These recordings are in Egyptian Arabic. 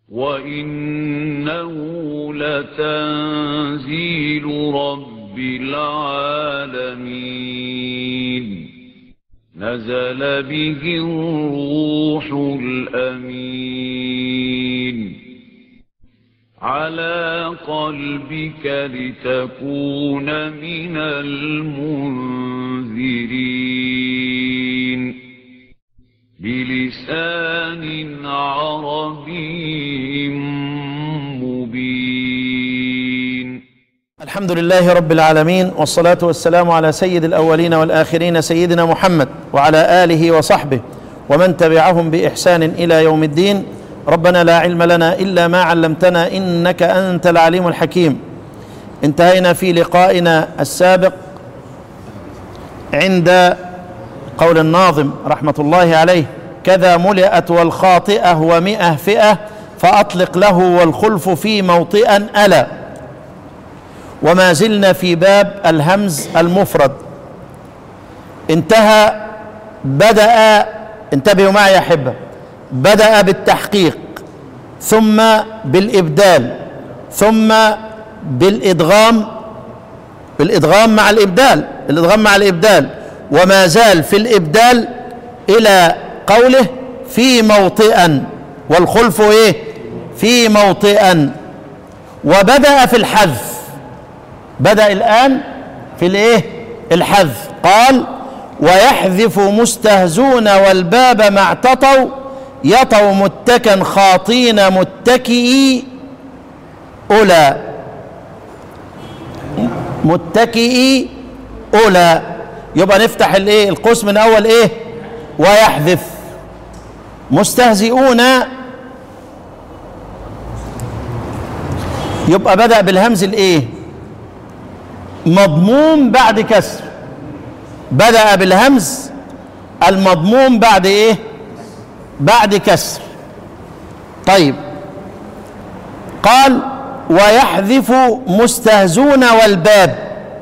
وإنه لتنزيل رب العالمين نزل به الروح الأمين على قلبك لتكون من المنذرين بلسان عربي مبين الحمد لله رب العالمين والصلاة والسلام على سيد الأولين والآخرين سيدنا محمد وعلى آله وصحبه ومن تبعهم بإحسان إلى يوم الدين ربنا لا علم لنا إلا ما علمتنا إنك أنت العليم الحكيم انتهينا في لقائنا السابق عند قول الناظم رحمة الله عليه كذا ملئت والخاطئة ومئة فئة فأطلق له والخلف في موطئا ألا وما زلنا في باب الهمز المفرد انتهى بدأ انتبهوا معي يا أحبة بدأ بالتحقيق ثم بالإبدال ثم بالإدغام بالإدغام مع الإبدال الإدغام مع الإبدال وما زال في الإبدال إلى قوله في موطئا والخلف إيه في موطئا وبدأ في الحذف بدأ الآن في الإيه الحذف قال ويحذف مستهزون والباب ما اعتطوا يطوا متكا خاطين متكئي أولى متكئي أولى يبقى نفتح الايه القوس من اول ايه ويحذف مستهزئون يبقى بدأ بالهمز الايه مضموم بعد كسر بدأ بالهمز المضموم بعد ايه بعد كسر طيب قال ويحذف مستهزون والباب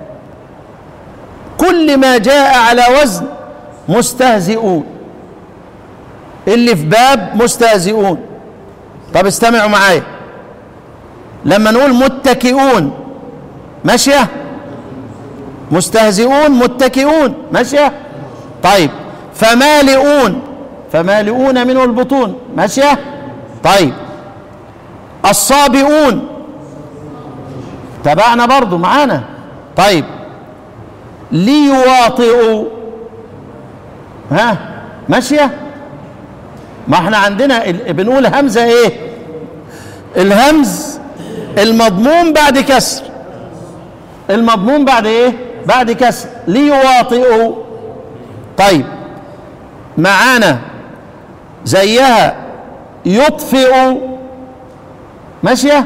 كل ما جاء على وزن مستهزئون اللي في باب مستهزئون طب استمعوا معايا لما نقول متكئون ماشيه مستهزئون متكئون ماشيه طيب فمالئون فمالئون منه البطون ماشيه طيب الصابئون تبعنا برضو معانا طيب ليواطئوا ها ماشيه ما احنا عندنا ال- بنقول همزه ايه الهمز المضموم بعد كسر المضموم بعد ايه بعد كسر ليواطئوا طيب معانا زيها يطفئ ماشيه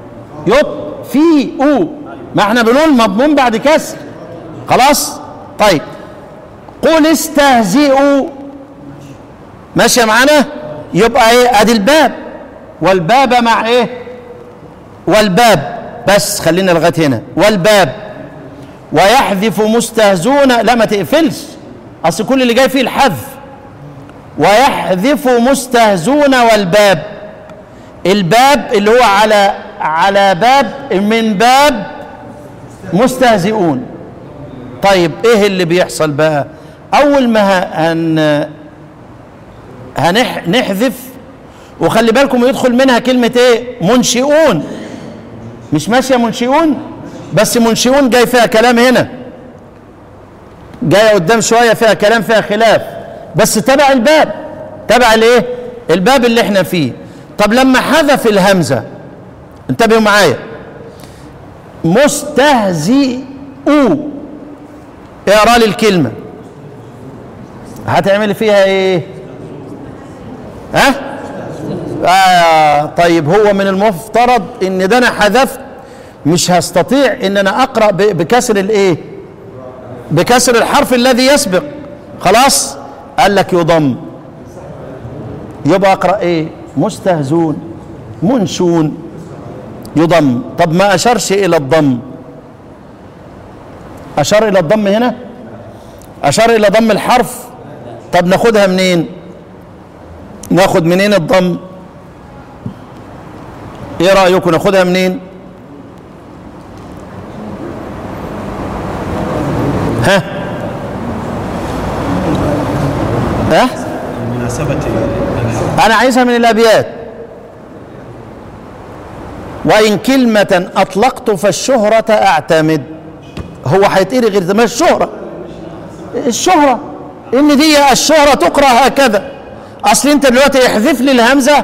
يطفئ ما احنا بنقول مضموم بعد كسر خلاص طيب قل استهزئوا ماشيه معانا يبقى ايه ادي الباب والباب مع ايه والباب بس خلينا لغايه هنا والباب ويحذف مستهزون لا ما تقفلش اصل كل اللي جاي فيه الحذف ويحذف مستهزون والباب الباب اللي هو على على باب من باب مستهزئون طيب ايه اللي بيحصل بقى اول ما هن هنحذف وخلي بالكم يدخل منها كلمة ايه منشئون مش ماشية منشئون بس منشئون جاي فيها كلام هنا جاية قدام شوية فيها كلام فيها خلاف بس تبع الباب تبع الايه الباب اللي احنا فيه طب لما حذف الهمزة انتبهوا معايا مستهزئوا اقرا لي الكلمة هتعمل فيها ايه ها آه طيب هو من المفترض ان ده انا حذفت مش هستطيع ان انا اقرا ب- بكسر الايه بكسر الحرف الذي يسبق خلاص قال لك يضم يبقى اقرا ايه مستهزون منشون يضم طب ما اشارش الى الضم اشار الى الضم هنا اشار الى ضم الحرف طب ناخدها منين ناخد منين الضم ايه رايكم ناخدها منين ها ها مناسبة انا عايزها من الابيات وان كلمه اطلقت فالشهره اعتمد هو هيتقري غير ما الشهره الشهره ان دي الشهره تقرا هكذا اصل انت دلوقتي احذف لي الهمزه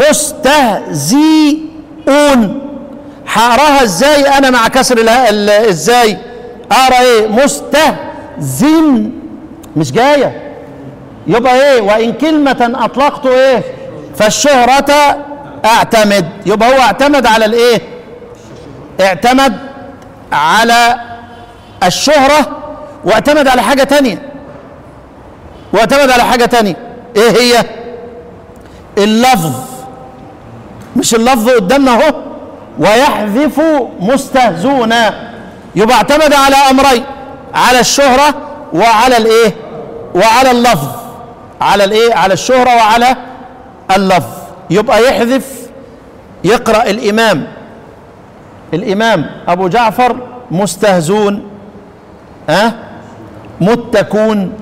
مستهزئون هقراها ازاي انا مع كسر الها ال- ازاي اقرا ايه مستهزن مش جايه يبقى ايه وان كلمه اطلقت ايه فالشهره اعتمد يبقى هو اعتمد على الايه اعتمد على الشهره واعتمد على حاجه تانية واعتمد على حاجه تانية ايه هي اللفظ مش اللفظ قدامنا اهو ويحذف مستهزون يبقى اعتمد على امرين على الشهره وعلى الايه وعلى اللفظ على الايه على الشهره وعلى اللفظ يبقى يحذف يقرا الامام الامام ابو جعفر مستهزون ها أه؟ متكون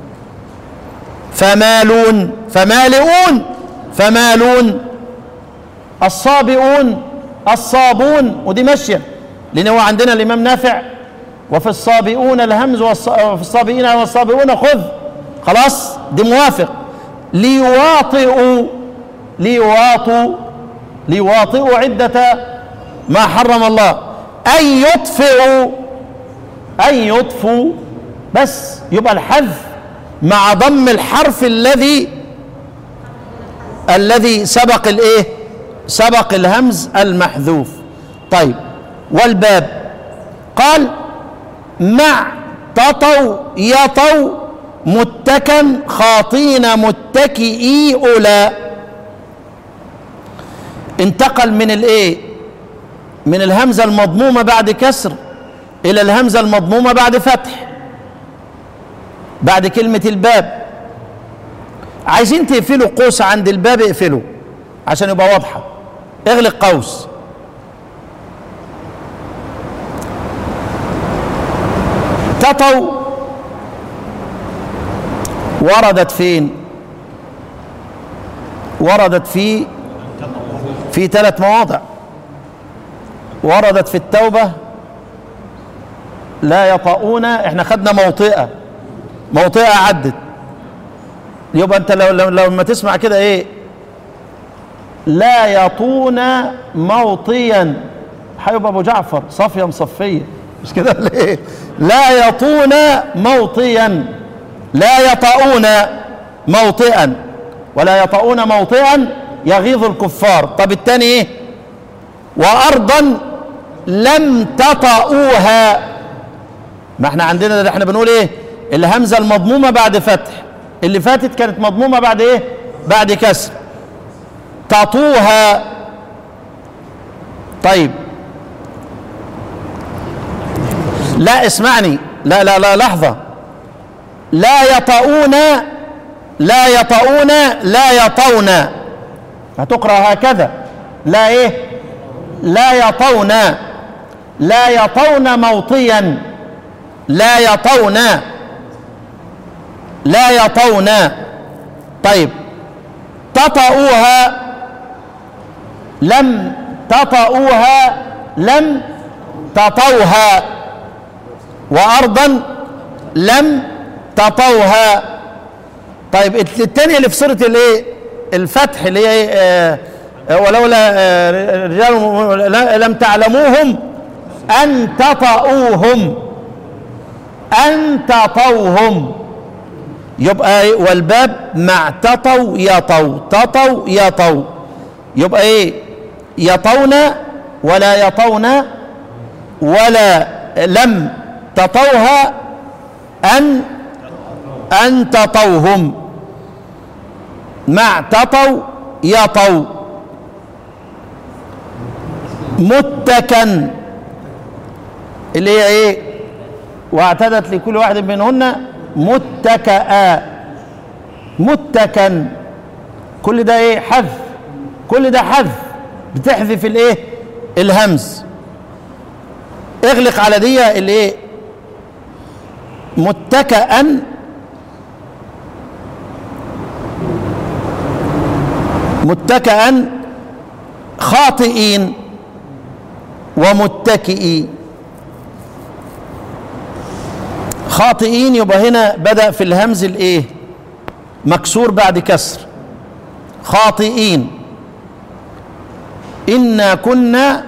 فمالون فمالئون فمالون الصابئون الصابون ودي ماشيه لان هو عندنا الامام نافع وفي الصابئون الهمز والص- وفي الصابئين والصابئون خذ خلاص دي موافق ليواطئوا ليواطوا ليواطئوا عدة ما حرم الله أن يطفئوا أن يطفوا بس يبقى الحذف مع ضم الحرف الذي الذي سبق الايه سبق الهمز المحذوف طيب والباب قال مع تطوا يطوا متكا خاطين متكئي أولى انتقل من الايه من الهمزة المضمومة بعد كسر إلى الهمزة المضمومة بعد فتح بعد كلمة الباب عايزين تقفلوا قوس عند الباب اقفلوا عشان يبقى واضحة اغلق قوس تطوا وردت فين وردت في في ثلاث مواضع وردت في التوبة لا يطؤون احنا خدنا موطئة موطئة عدت يبقى انت لو لو لما تسمع كده ايه لا يطون موطيا هيبقى ابو جعفر صافيه مصفيه مش كده ولا ايه لا يطون موطيا لا يطؤون موطئا ولا يطؤون موطئا يغيظ الكفار طب الثاني ايه وارضا لم تطئوها ما احنا عندنا ده احنا بنقول ايه الهمزه المضمومه بعد فتح اللي فاتت كانت مضمومه بعد ايه بعد كسر تطوها طيب لا اسمعني لا لا لا لحظه لا يطؤون لا يطؤون لا يطون هتقرا هكذا لا ايه لا يطون لا يطون موطيا لا يطون لا يطون طيب تطؤوها لم تطؤوها لم تطوها وارضا لم تطوها طيب الثانيه اللي في سوره الايه الفتح اللي هي ايه آه آه، ولولا آه، رجال لم تعلموهم ان تطؤوهم ان تطوهم يبقى إيه؟ والباب مع تطو يطو تطو يطو يبقى ايه يطون ولا يطون ولا لم تطوها ان ان تطوهم مع تطو يطو متكا اللي هي ايه واعتدت لكل واحد منهن متكئا متكا كل ده ايه حذف كل ده حذف بتحذف الايه الهمز اغلق على دي الايه متكئا متكئا خاطئين ومتكئي خاطئين يبقى هنا بدأ في الهمز الايه مكسور بعد كسر خاطئين إنا كنا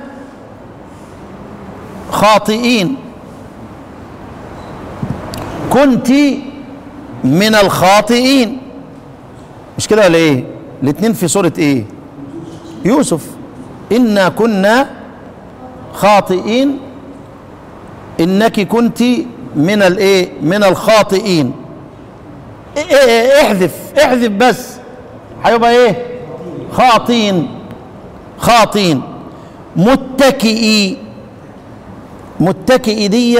خاطئين كنت من الخاطئين مش كده ولا ايه الاثنين في سورة ايه يوسف إنا كنا خاطئين إنك كنت من الايه من الخاطئين إيه إيه إيه احذف احذف بس هيبقى ايه خاطين خاطين متكئي متكئي دي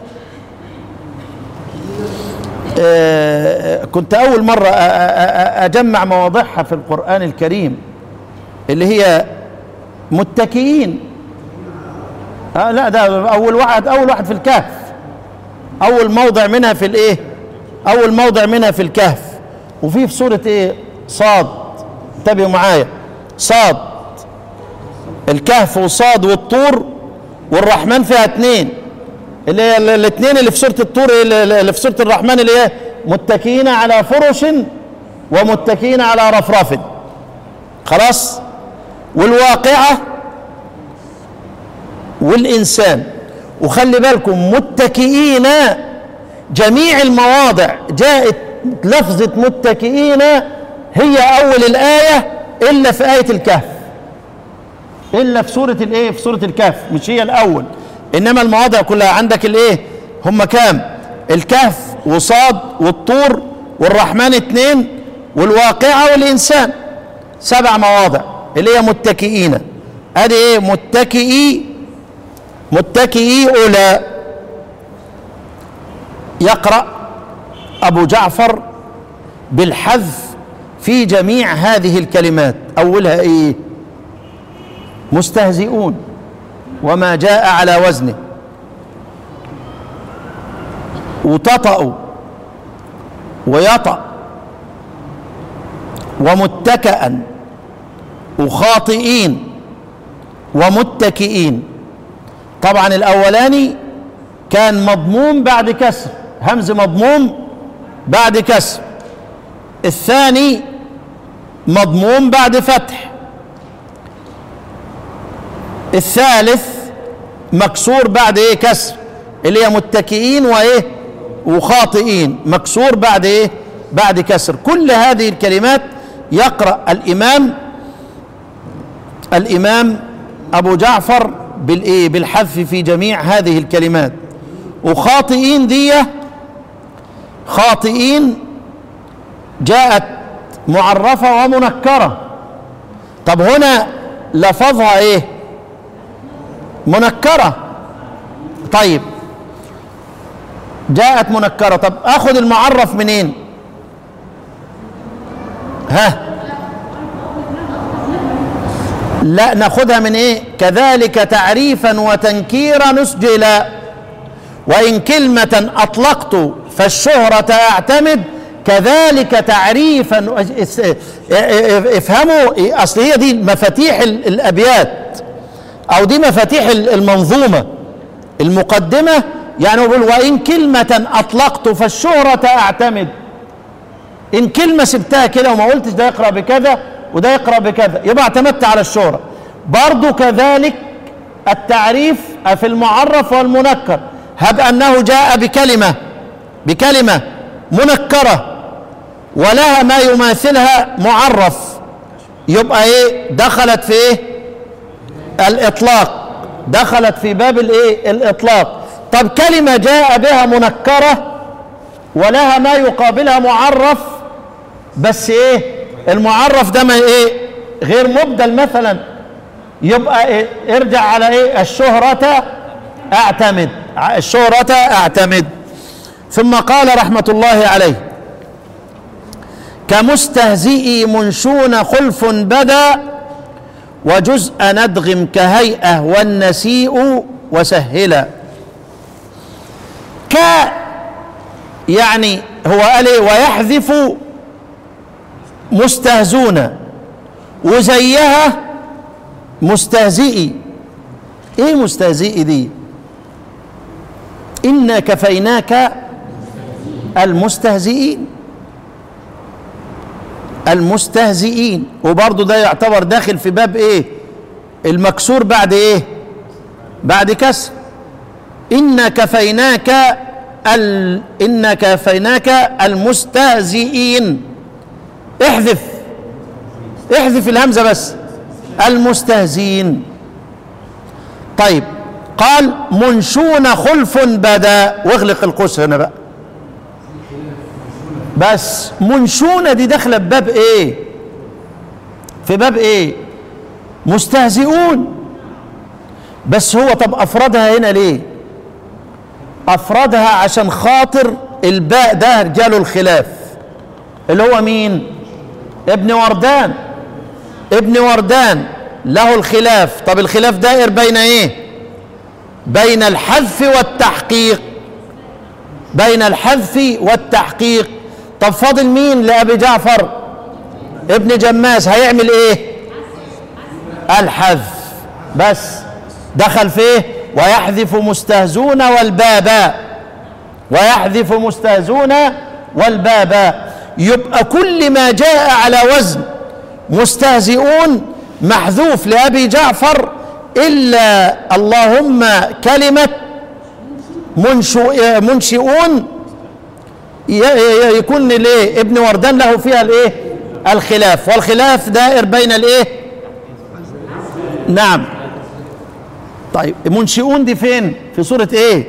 آه، كنت أول مرة أ- أ- أ- أجمع مواضعها في القرآن الكريم اللي هي متكئين آه لا ده أول واحد أول واحد في الكهف أول موضع منها في الإيه؟ أول موضع منها في الكهف وفي في سورة إيه؟ صاد انتبهوا معايا صاد الكهف وصاد والطور والرحمن فيها اتنين اللي هي ال- الاتنين اللي في سورة الطور اللي اللي في سورة الرحمن اللي هي متكئين على فرش ومتكئين على رفرف خلاص والواقعة والإنسان وخلي بالكم متكئين جميع المواضع جاءت لفظة متكئين هي أول الآية إلا في آية الكهف إلا في سورة الإيه في سورة الكهف مش هي الأول إنما المواضع كلها عندك الإيه هم كام الكهف وصاد والطور والرحمن اتنين والواقعة والإنسان سبع مواضع اللي هي متكئين ادي ايه متكئي متكئي اولى يقرا ابو جعفر بالحذف في جميع هذه الكلمات اولها ايه مستهزئون وما جاء على وزنه وتطأ ويطأ ومتكئا وخاطئين ومتكئين طبعا الاولاني كان مضموم بعد كسر همز مضموم بعد كسر الثاني مضموم بعد فتح الثالث مكسور بعد ايه كسر اللي هي متكئين وايه وخاطئين مكسور بعد ايه بعد كسر كل هذه الكلمات يقرأ الإمام الإمام أبو جعفر بالإيه بالحذف في جميع هذه الكلمات وخاطئين دي خاطئين جاءت معرفة ومنكرة طب هنا لفظها ايه منكرة طيب جاءت منكرة طب اخذ المعرف منين ها لا ناخذها من ايه كذلك تعريفا وتنكيرا نسجلا وان كلمه اطلقت فالشهره اعتمد كذلك تعريفا افهموا اصل هي دي مفاتيح ال- الابيات او دي مفاتيح ال- المنظومه المقدمه يعني هو بيقول وان كلمه اطلقت فالشهره اعتمد ان كلمه سبتها كده وما قلتش ده يقرا بكذا وده يقرا بكذا يبقى اعتمدت على الشهره برضو كذلك التعريف في المعرف والمنكر هب انه جاء بكلمه بكلمه منكره ولها ما يماثلها معرف يبقى ايه دخلت في ايه الاطلاق دخلت في باب الايه الاطلاق طب كلمه جاء بها منكره ولها ما يقابلها معرف بس ايه المعرف ده ما ايه غير مبدل مثلا يبقى إيه ارجع على ايه الشهرة اعتمد الشهرة اعتمد ثم قال رحمة الله عليه كمستهزئي منشون خلف بدا وجزء ندغم كهيئة والنسيء وسهلا ك يعني هو قال ايه ويحذف مستهزون وزيها مستهزئي ايه مستهزئي دي إنا كفيناك المستهزئين المستهزئين وبرضه ده يعتبر داخل في باب ايه المكسور بعد ايه بعد كسر إنا كفيناك ال... إنا كفيناك المستهزئين احذف احذف الهمزة بس المستهزئين طيب قال منشون خلف بدا واغلق القوس هنا بقى بس منشونة دي داخلة بباب ايه في باب ايه مستهزئون بس هو طب افردها هنا ليه افردها عشان خاطر الباء ده رجاله الخلاف اللي هو مين ابن وردان ابن وردان له الخلاف طب الخلاف دائر بين ايه بين الحذف والتحقيق بين الحذف والتحقيق طب فاضل مين لأبي جعفر ابن جماس هيعمل ايه الحذف بس دخل فيه ويحذف مستهزون والبابا ويحذف مستهزون والبابا يبقى كل ما جاء على وزن مستهزئون محذوف لأبي جعفر إلا اللهم كلمة منشئ منشئون يكون ليه ابن وردان له فيها الايه الخلاف والخلاف دائر بين الايه نعم طيب منشئون دي فين في سورة ايه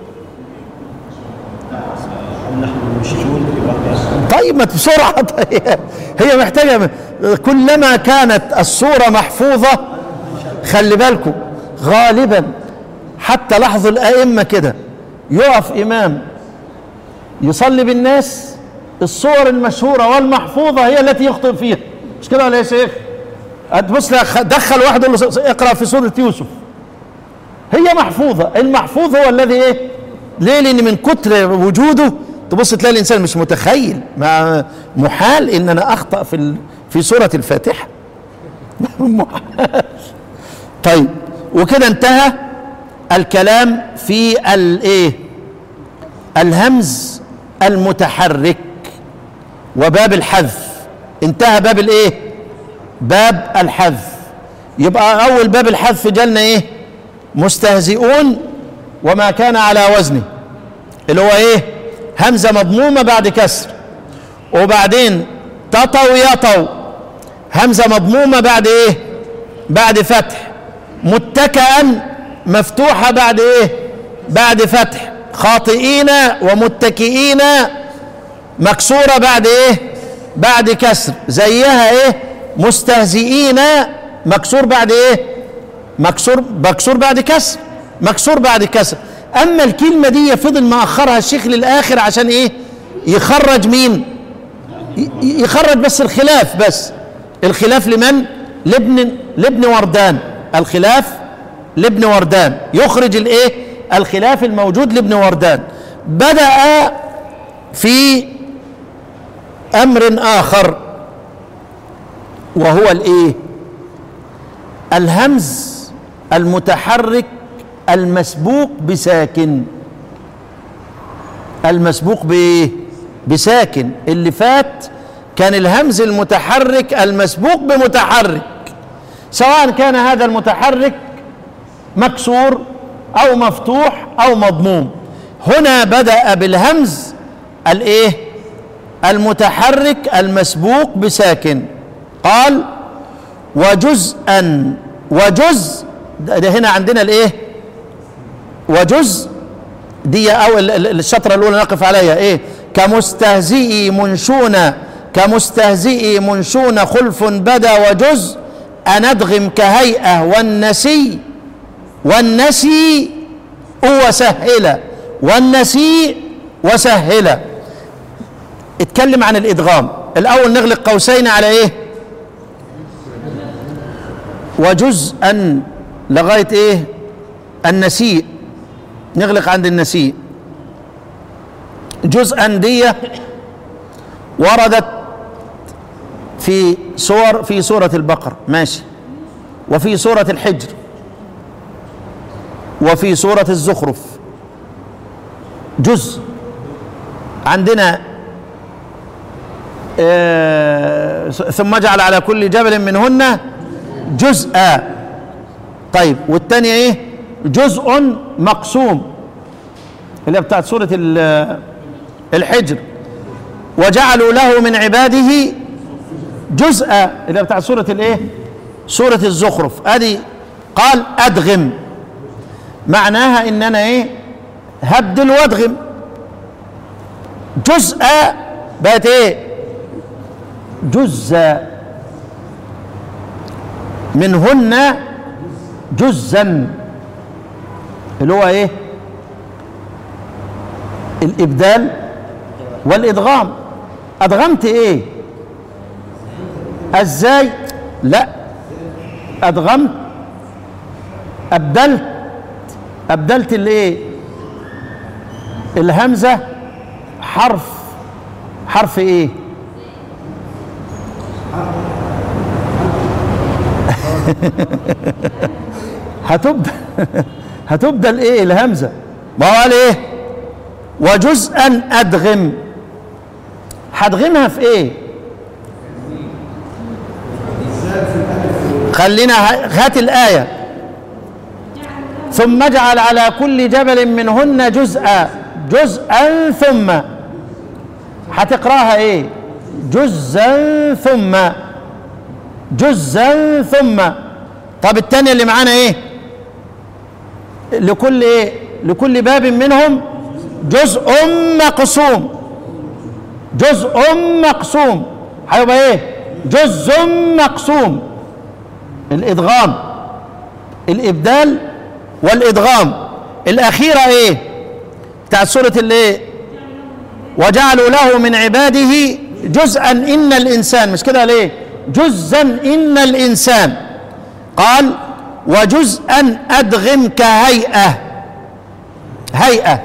طيب ما بسرعة طيب هي محتاجة كلما كانت الصورة محفوظة خلي بالكم غالبا حتى لاحظوا الأئمة كده يقف إمام يصلي بالناس الصور المشهورة والمحفوظة هي التي يخطئ فيها مش كده ولا يا شيخ تبص دخل واحد يقول له اقرأ في سورة يوسف هي محفوظة المحفوظ هو الذي ايه ليه لان من كتر وجوده تبص تلاقي الانسان مش متخيل ما محال ان انا اخطأ في ال... في سورة الفاتحة طيب وكده انتهى الكلام في الايه الهمز المتحرك وباب الحذف انتهى باب الايه باب الحذف يبقى اول باب الحذف جالنا ايه مستهزئون وما كان على وزنه اللي هو ايه همزه مضمومه بعد كسر وبعدين تطوا يطوا همزه مضمومه بعد ايه بعد فتح متكئا مفتوحه بعد ايه بعد فتح خاطئين ومتكئين مكسوره بعد ايه بعد كسر زيها ايه مستهزئين مكسور بعد ايه مكسور مكسور بعد كسر مكسور بعد كسر اما الكلمه دي فضل مأخرها الشيخ للاخر عشان ايه يخرج مين يخرج بس الخلاف بس الخلاف لمن لابن لابن وردان الخلاف لابن وردان يخرج الايه الخلاف الموجود لابن وردان بدأ في امر اخر وهو الايه الهمز المتحرك المسبوق بساكن المسبوق بايه بساكن اللي فات كان الهمز المتحرك المسبوق بمتحرك سواء كان هذا المتحرك مكسور او مفتوح او مضموم هنا بدا بالهمز الايه المتحرك المسبوق بساكن قال وجزءا وجزء ده هنا عندنا الايه وجزء دي او الشطره الاولى نقف عليها ايه كمستهزئي منشون كمستهزئي منشون خلف بدا وجزء أندغم كهيئة والنسي والنسي وسهلة والنسي وسهلة اتكلم عن الإدغام الأول نغلق قوسين على إيه وجزءا لغاية ايه النسيء نغلق عند النسيء جزءا دي وردت في سور في سورة البقرة ماشي وفي سورة الحجر وفي سورة الزخرف جزء عندنا آه، ثم اجعل على كل جبل منهن جزءا طيب والثانية ايه جزء مقسوم اللي هي بتاعت سورة ال- الحجر وجعلوا له من عباده جزءا اللي هي بتاعت سورة الايه سورة الزخرف ادي قال ادغم معناها ان انا ايه هبدل وادغم جزء بقت ايه جزء منهن جزا اللي هو ايه الابدال والادغام ادغمت ايه ازاي لا ادغمت ابدلت ابدلت الايه الهمزه حرف حرف ايه هتبدل هتبدل ايه الهمزه ما هو قال ايه وجزءا ادغم هدغمها في ايه خلينا ه- هات الايه ثم اجعل على كل جبل منهن جزءا جزءا ثم هتقراها ايه جزءا ثم جزءا ثم طب الثانيه اللي معانا ايه لكل ايه لكل باب منهم جزء مقسوم جزء مقسوم هيبقى ايه جزء مقسوم الادغام الابدال والادغام الاخيره ايه بتاعت سوره الايه وجعلوا له من عباده جزءا ان الانسان مش كده ليه جزءا ان الانسان قال وجزءا ادغم كهيئه هيئه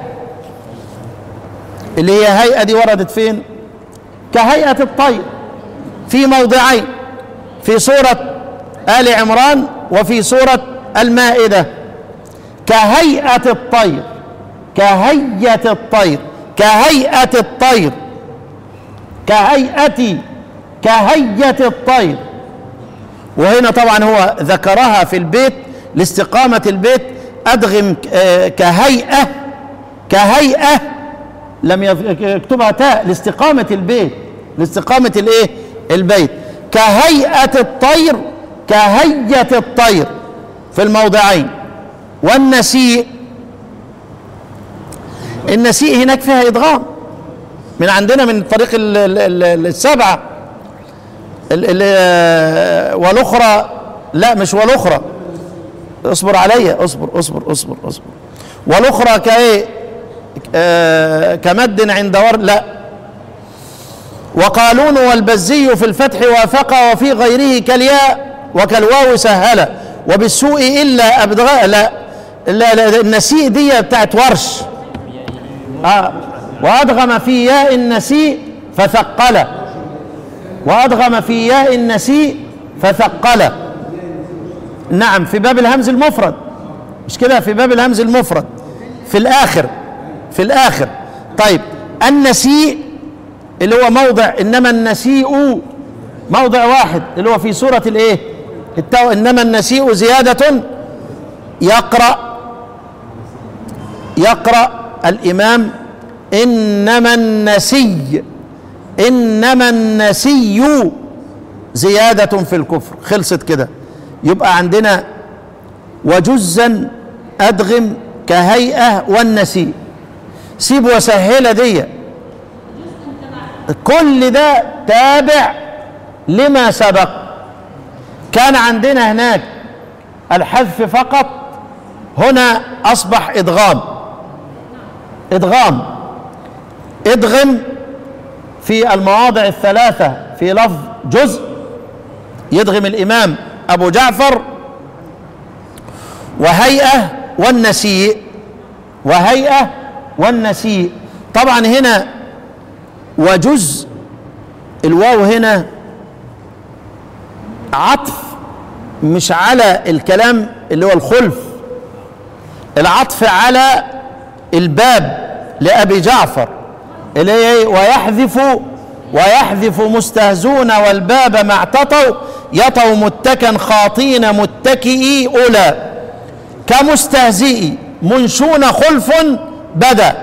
اللي هي هيئه دي وردت فين كهيئه الطير في موضعين في سوره ال عمران وفي سوره المائده كهيئه الطير كهيئه الطير كهيئه الطير كهيئه كهيئه الطير وهنا طبعا هو ذكرها في البيت لاستقامة البيت أدغم آه، كهيئة كهيئة لم يف- يكتبها تاء لاستقامة البيت لاستقامة الايه البيت كهيئة الطير كهيئة الطير في الموضعين والنسيء النسيء هناك فيها إدغام من عندنا من طريق ال- ال- ال- السبعة ال- ال- والاخرى لا مش والاخرى اصبر عليا اصبر اصبر اصبر اصبر والاخرى كايه آه كمد عند ور لا وقالون والبزي في الفتح وافق وفي غيره كالياء وكالواو سهل وبالسوء الا ابدغاء لا لا, لا النسيء دي بتاعت ورش آه وادغم في ياء النسيء فثقل وادغم في ياء النسيء فثقل نعم في باب الهمز المفرد مش كده في باب الهمز المفرد في الاخر في الاخر طيب النسيء اللي هو موضع انما النسيء موضع واحد اللي هو في سوره الايه التو انما النسيء زياده يقرا يقرا الامام انما النسي انما النسي زياده في الكفر خلصت كده يبقى عندنا وجزا ادغم كهيئه والنسي سيب وسهله دي كل ده تابع لما سبق كان عندنا هناك الحذف فقط هنا اصبح ادغام ادغام ادغم في المواضع الثلاثة في لفظ جزء يدغم الإمام أبو جعفر وهيئة والنسيء وهيئة والنسيء طبعا هنا وجزء الواو هنا عطف مش على الكلام اللي هو الخلف العطف على الباب لأبي جعفر اللي هي إيه؟ ويحذف ويحذف مستهزون والباب ما اعتطوا يطوا متكا خاطين متكئي أولى كمستهزئي منشون خلف بدا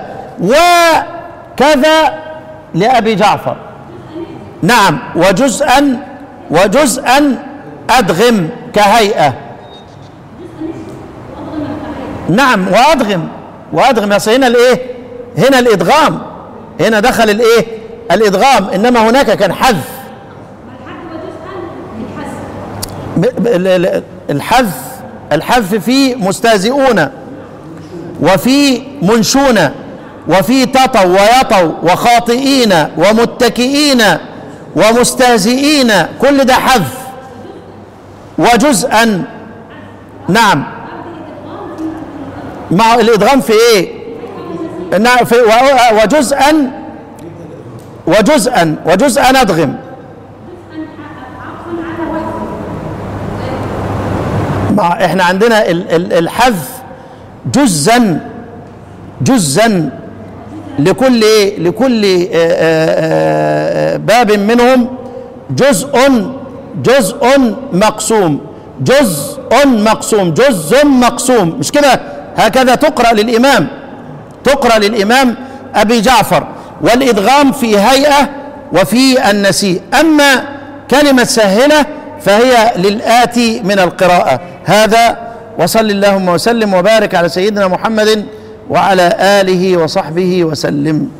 وكذا لأبي جعفر نعم وجزءا وجزءا أدغم كهيئة نعم وأدغم وأدغم يصل هنا الإيه هنا الإدغام هنا دخل الإيه الإدغام إنما هناك كان حذف ب- ب- ال- ال- الحذف الحذف في مستهزئون وفي منشون وفي تطوا ويطوا وخاطئين ومتكئين ومستهزئين كل ده حذف وجزءا نعم مع الادغام في ايه نعم في و- وجزءا وجزءا وجزءا ادغم مع احنا عندنا ال- ال- الحذف جزا جزا لكل إيه؟ لكل آه، آه، آه، باب منهم جزء جزء مقسوم جزء مقسوم جزء مقسوم مش كده هكذا تقرأ للإمام تقرأ للإمام أبي جعفر والإدغام في هيئة وفي النسيء أما كلمة سهلة فهي للآتي من القراءة هذا وصل اللهم وسلم وبارك على سيدنا محمد وعلى آله وصحبه وسلم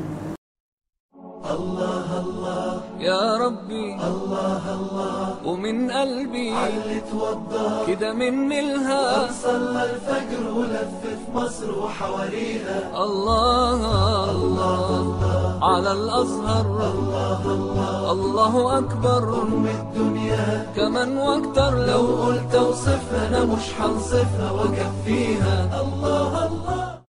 يا ربي الله الله ومن قلبي علي توضى كده مني الها صلى الفجر ولف في مصر وحواليها الله الله على الأزهر الله الله الله أكبر أم الدنيا كمان واكتر لو لو قلت اوصفها انا مش هنصفها واكفيها الله الله